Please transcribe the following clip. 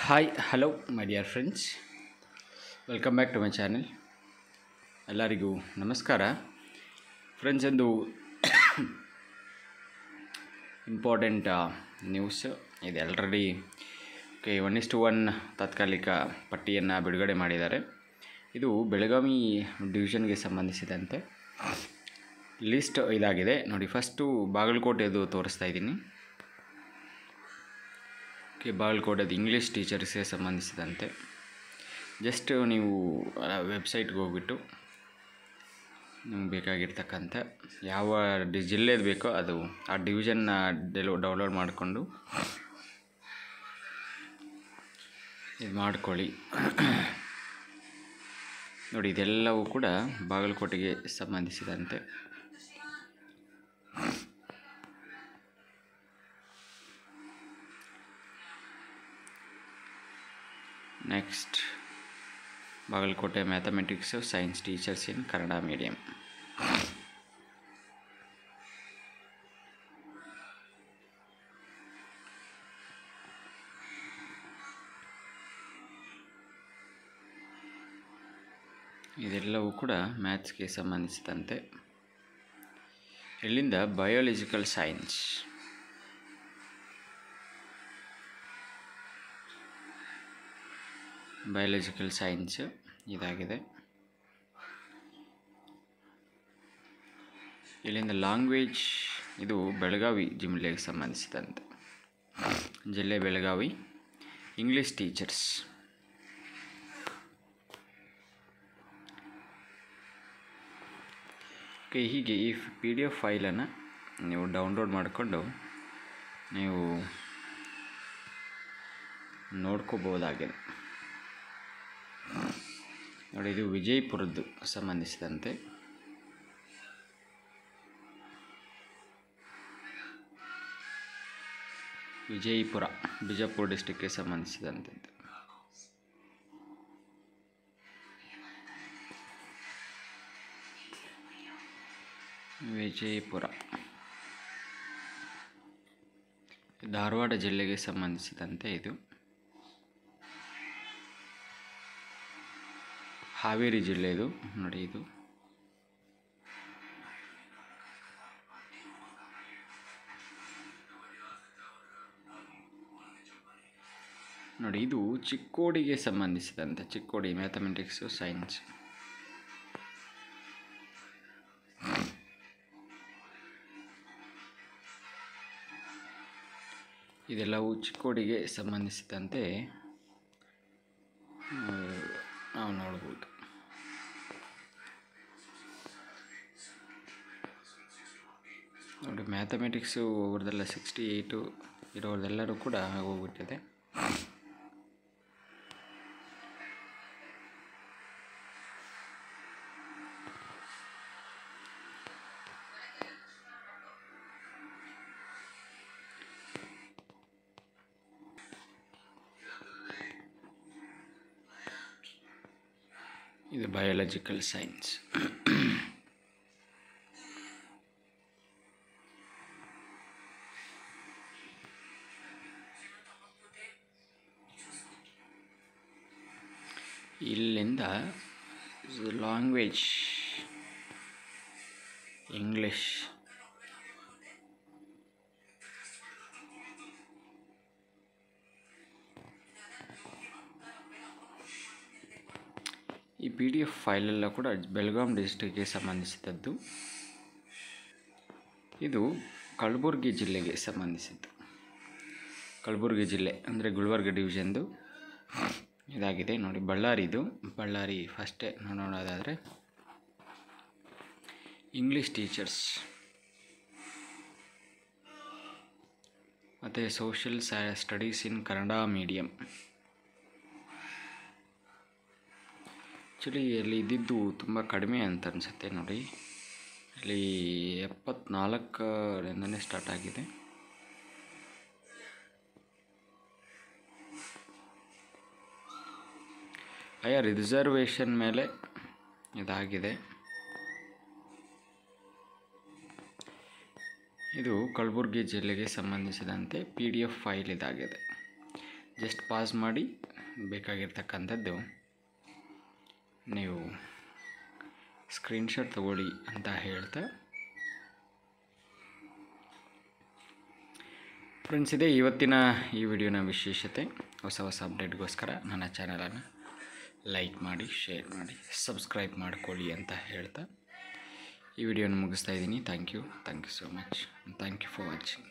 hi hello my dear friends welcome back to my channel ಎಲ್ಲರಿಗೂ ನಮಸ್ಕಾರ friends ಒಂದು important news ಇದು already okay one is to one ತಾತ್ಕಾಲಿಕ ಪಟ್ಟಿಯನ್ನು ಬಿಡುಗಡೆ ಮಾಡಿದ್ದಾರೆ ಇದು ಬೆಳಗಾವಿ ಡಿವಿಷನ್ಗೆ ಸಂಬಂಧಿಸಿದಂತೆ ಲಿಸ್ಟ್ ಇದಾಗಿದೆ ನೋಡಿ ಫಸ್ಟು ಬಾಗಲಕೋಟೆದು ತೋರಿಸ್ತಾ ಇದ್ದೀನಿ ಓಕೆ ಬಾಗಲಕೋಟೆದು ಇಂಗ್ಲೀಷ್ ಟೀಚರ್ಸ್ಗೆ ಸಂಬಂಧಿಸಿದಂತೆ ಜಸ್ಟ್ ನೀವು ವೆಬ್ಸೈಟ್ಗೆ ಹೋಗ್ಬಿಟ್ಟು ನಿಮ್ಗೆ ಬೇಕಾಗಿರ್ತಕ್ಕಂಥ ಯಾವ ಡಿ ಜಿಲ್ಲೆದು ಬೇಕೋ ಅದು ಆ ಡಿವಿಷನ್ನ ಡೆಲೋ ಡೌನ್ಲೋಡ್ ಮಾಡಿಕೊಂಡು ಇದು ಮಾಡ್ಕೊಳ್ಳಿ ನೋಡಿ ಇದೆಲ್ಲವೂ ಕೂಡ ಬಾಗಲಕೋಟೆಗೆ ಸಂಬಂಧಿಸಿದಂತೆ next Bagalkote mathematics science teachers in Kannada medium ಇದೆಲ್ಲವೂ ಕೂಡ ಮ್ಯಾಥ್ಸ್ಗೆ ಸಂಬಂಧಿಸಿದಂತೆ ಇಲ್ಲಿಂದ ಬಯೋಲಜಿಕಲ್ ಸೈನ್ಸ್ ಬಯಾಲಜಿಕಲ್ ಸೈನ್ಸ್ ಇದಾಗಿದೆ ಇಲ್ಲಿಂದ ಲ್ಯಾಂಗ್ವೇಜ್ ಇದು ಬೆಳಗಾವಿ ಜಿಲ್ಲೆಗೆ ಸಂಬಂಧಿಸಿದಂತೆ ಜಿಲ್ಲೆ ಬೆಳಗಾವಿ ಇಂಗ್ಲೀಷ್ ಟೀಚರ್ಸ್ ಓಕೆ ಹೀಗೆ ಈ ಪಿ ಡಿ ಎಫ್ ಫೈಲನ್ನು ನೀವು ಡೌನ್ಲೋಡ್ ಮಾಡಿಕೊಂಡು ನೀವು ನೋಡ್ಕೋಬೋದಾಗಿದೆ ನೋಡಿ ಇದು ವಿಜಯಪುರದ್ದು ಸಂಬಂಧಿಸಿದಂತೆ ವಿಜಯಪುರ ಬಿಜಾಪುರ ಡಿಸ್ಟಿಕ್ಗೆ ಸಂಬಂಧಿಸಿದಂತೆ ವಿಜಯಪುರ ಧಾರವಾಡ ಜಿಲ್ಲೆಗೆ ಸಂಬಂಧಿಸಿದಂತೆ ಇದು ಹಾವೇರಿ ಜಿಲ್ಲೆದು ನೋಡಿ ಇದು ನೋಡಿ ಇದು ಚಿಕ್ಕೋಡಿಗೆ ಸಂಬಂಧಿಸಿದಂತೆ ಚಿಕ್ಕೋಡಿ ಮ್ಯಾಥಮೆಟಿಕ್ಸು ಸೈನ್ಸ್ ಇದೆಲ್ಲವೂ ಚಿಕ್ಕೋಡಿಗೆ ಸಂಬಂಧಿಸಿದಂತೆ ನಾವು ನೋಡ್ಬೋದು ನೋಡಿ ಮ್ಯಾಥಮೆಟಿಕ್ಸು ಅವ್ರದ್ದೆಲ್ಲ ಸಿಕ್ಸ್ಟಿ ಏಯ್ಟು ಇರೋರ್ದೆಲ್ಲರೂ ಕೂಡ ಆಗೋಗ್ಬಿಟ್ಟಿದೆ ಇದು ಬಯಾಲಜಿಕಲ್ ಸೈನ್ಸ್ ಇಲ್ಲಿಂದ ಲ್ಯಾಂಗ್ವೇಜ್ ಇಂಗ್ಲಿಷ್ ಈ ಪಿ ಡಿ ಎಫ್ ಫೈಲೆಲ್ಲ ಕೂಡ ಬೆಳಗಾಂ ಡಿಸ್ಟ್ರಿಕ್ಗೆ ಸಂಬಂಧಿಸಿದದ್ದು ಇದು ಕಲಬುರಗಿ ಜಿಲ್ಲೆಗೆ ಸಂಬಂಧಿಸಿದ್ದು ಕಲಬುರಗಿ ಜಿಲ್ಲೆ ಅಂದರೆ ಗುಲ್ಬರ್ಗ ಡಿವಿಷನ್ದು ಇದಾಗಿದೆ ನೋಡಿ ಬಳ್ಳಾರಿದು ಬಳ್ಳಾರಿ ಫಸ್ಟೇ ನೋಡೋದಾದರೆ ಇಂಗ್ಲೀಷ್ ಟೀಚರ್ಸ್ ಮತ್ತು social studies in Kannada medium actually ಅಲ್ಲಿ ಇದ್ದಿದ್ದು ತುಂಬ ಕಡಿಮೆ ಅಂತ ಅನಿಸುತ್ತೆ ನೋಡಿ ಅಲ್ಲಿ ಎಪ್ಪತ್ನಾಲ್ಕರಿಂದನೇ ಸ್ಟಾರ್ಟ್ ಆಗಿದೆ ಆಯಾ ರಿಸರ್ವೇಷನ್ ಮೇಲೆ ಇದಾಗಿದೆ ಇದು ಕಲಬುರಗಿ ಜಿಲ್ಲೆಗೆ ಸಂಬಂಧಿಸಿದಂತೆ ಪಿ ಡಿ ಎಫ್ ಫೈಲ್ ಇದಾಗಿದೆ ಜಸ್ಟ್ ಪಾಸ್ ಮಾಡಿ ಬೇಕಾಗಿರ್ತಕ್ಕಂಥದ್ದು ನೀವು ಸ್ಕ್ರೀನ್ಶಾಟ್ ತಗೊಳ್ಳಿ ಅಂತ ಹೇಳ್ತಾ ಫ್ರೆಂಡ್ಸ್ ಇದೆ ಇವತ್ತಿನ ಈ ವಿಡಿಯೋನ ವಿಶೇಷತೆ ಹೊಸ ಹೊಸ ಅಪ್ಡೇಟ್ಗೋಸ್ಕರ ನನ್ನ ಚಾನಲನ್ನು ಲೈಕ್ ಮಾಡಿ ಶೇರ್ ಮಾಡಿ ಸಬ್ಸ್ಕ್ರೈಬ್ ಮಾಡ್ಕೊಳ್ಳಿ ಅಂತ ಹೇಳ್ತಾ ಈ ವಿಡಿಯೋನ ಮುಗಿಸ್ತಾ ಇದ್ದೀನಿ thank you thank you so much thank you for watching